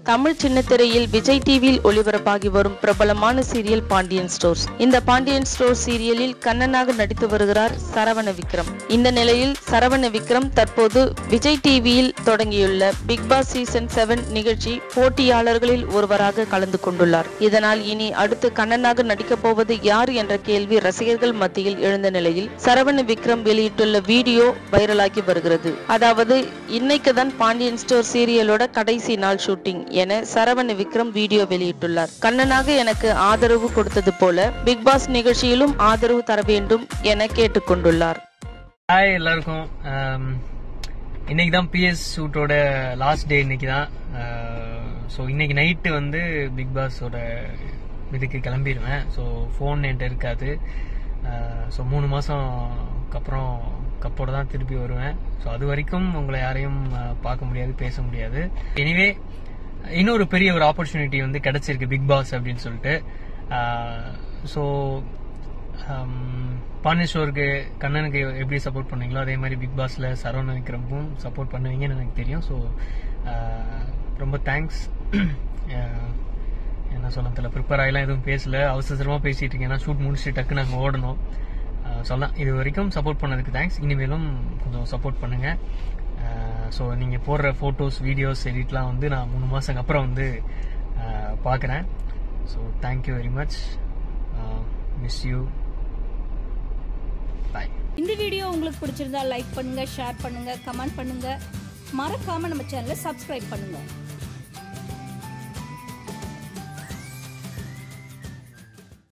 தமிழ் சின்னத்திரையில் விஜய் டிவியில் ஒளிபரப்பாகி வரும் பிரபலமான சீரியல் பாண்டியன் ஸ்டோர்ஸ் இந்த பாண்டியன் ஸ்டோர்ஸ் சீரியலில் கண்ணனாக நடித்து வருகிறார் சரவண விக்ரம் இந்த நிலையில் சரவண விக்ரம் தற்போது விஜய் டிவியில் தொடங்கியுள்ள பிக் பாஸ் சீசன் செவன் நிகழ்ச்சி போட்டியாளர்களில் ஒருவராக கலந்து கொண்டுள்ளார் இதனால் இனி அடுத்து கண்ணனாக நடிக்கப் போவது யார் என்ற கேள்வி ரசிகர்கள் மத்தியில் எழுந்த நிலையில் சரவண விக்ரம் வெளியிட்டுள்ள வீடியோ வைரலாகி வருகிறது அதாவது இன்னைக்கு தான் பாண்டியன் ஸ்டோர் சீரியலோட கடைசி நாள் ஷூட்டிங் என சரவண விக்ரம் வீடியோ வெளியிட்டுள்ளார் கண்ணனாக எனக்கு ஆதரவு கொடுத்தது போல பிக் பாஸ் நிகழ்ச்சியிலும் ஆதரவு தர வேண்டும் என கேட்டுக்கொண்டுள்ளார் ஹாய் எல்லாருக்கும் ஆம், இன்னைக்கு தான் பிஎஸ் ஷூட்டோட லாஸ்ட் டே இன்னைக்கு தான் ஸோ இன்னைக்கு நைட்டு வந்து பிக் பாஸோட இதுக்கு கிளம்பிடுவேன் ஸோ ஃபோன் என்கிட்ட இருக்காது ஸோ மூணு மாதம்க்கு அப்புறம் கப்போட தான் திருப்பி வருவேன் ஸோ அது வரைக்கும் உங்களை யாரையும் அஹ், பார்க்க முடியாது பேச முடியாது எனிவே இன்னொரு பெரிய ஒரு ஆப்பர்ச்சுனிட்டி வந்து கிடைச்சிருக்கு பிக் பாஸ் அப்படின்னு சொல்லிட்டு ஸோ பாண்டேஸ்வருக்கு கண்ணனுக்கு எப்படி சப்போர்ட் பண்ணீங்களோ அதே மாதிரி பிக் பாஸ்ல சரவண விக்ரமுக்கும் சப்போர்ட் பண்ணுவீங்கன்னு எனக்கு தெரியும் ஸோ ரொம்ப தேங்க்ஸ் என்ன சொல்ல தெரியல ப்ரிப்பேர் ஆகிலாம் எதுவும் பேசல அவசரமா பேசிட்டு இருக்கேன் ஏன்னா ஷூட் முடிச்சுட்டு டக்கு நாங்கள் ஓடணும் அஹ் சொல்லலாம் இது வரைக்கும் சப்போர்ட் பண்ணதுக்கு தேங்க்ஸ் இனிமேலும் கொஞ்சம் சப்போர்ட் பண்ணுங்க ஸோ நீங்கள் போடுற ஃபோட்டோஸ் வீடியோஸ் எடிட்லாம் வந்து நான் மூணு மாதத்துக்கு அப்புறம் வந்து பார்க்குறேன் so thank you very much miss you bye இந்த வீடியோ உங்களுக்கு பிடிச்சிருந்தா லைக் பண்ணுங்க ஷேர் பண்ணுங்க கமெண்ட் பண்ணுங்க மறக்காம நம்ம சேனலை சப்ஸ்கிரைப் பண்ணுங்க